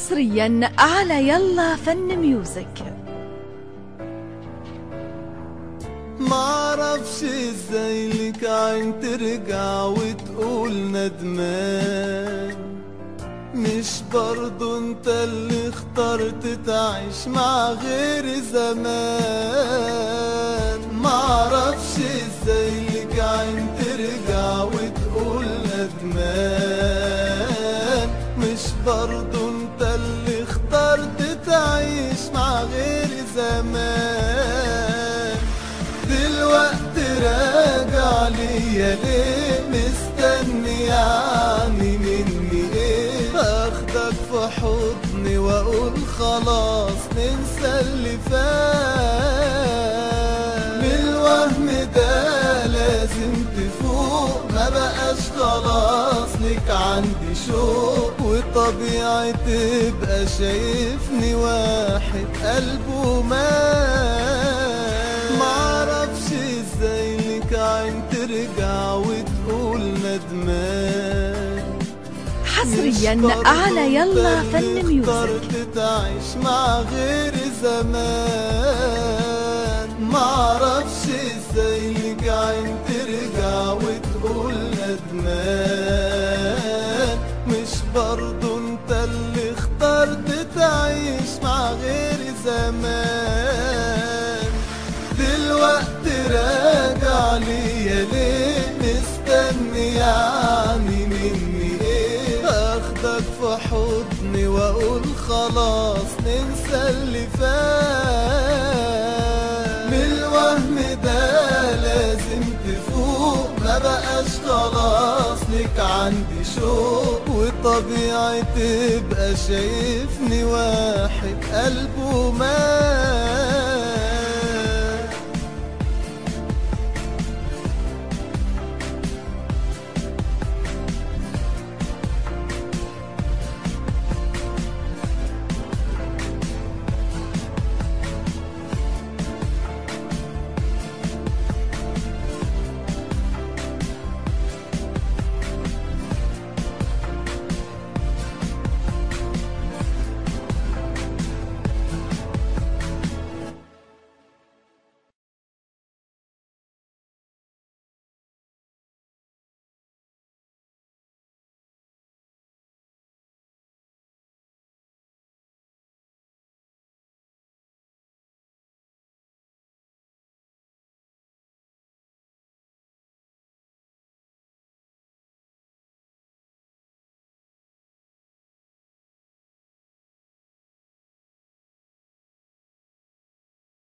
حصريا على يلا فن ميوزك معرفش ازاي لك عين ترجع وتقول ندمان مش برضو انت اللي اخترت تعيش مع غير زمان معرفش ازاي لك عين ترجع وتقول ندمان مش برضو انت اللي اخترت تعيش مع غير زمان دلوقتي راجع ليا ليه مستني يعني مني ايه اخدك في حضني واقول خلاص ننسى اللي فات من الوهم ده لازم تفوق ما بقاش خلاص لك عندي شوق وطبيعي تبقى شايفني واحد قلبه مات معرفش ازاي لك عين ترجع وتقول ندمان حصريا على يلا فن ميوزك اخترت تعيش مع غير زمان معرفش ازاي لك عين ترجع وتقول ندمان مش برضو انت اللي اخترت تعيش مع غير زمان دلوقتي راجع ليا ليه مستني يعني مني ايه اخدك في حضني واقول خلاص ننسى اللي فات من الوهم ده لازم تفوق ما بقاش خلاص لك عندي شوق وطبيعي تبقى شايفني واحد قلبه مات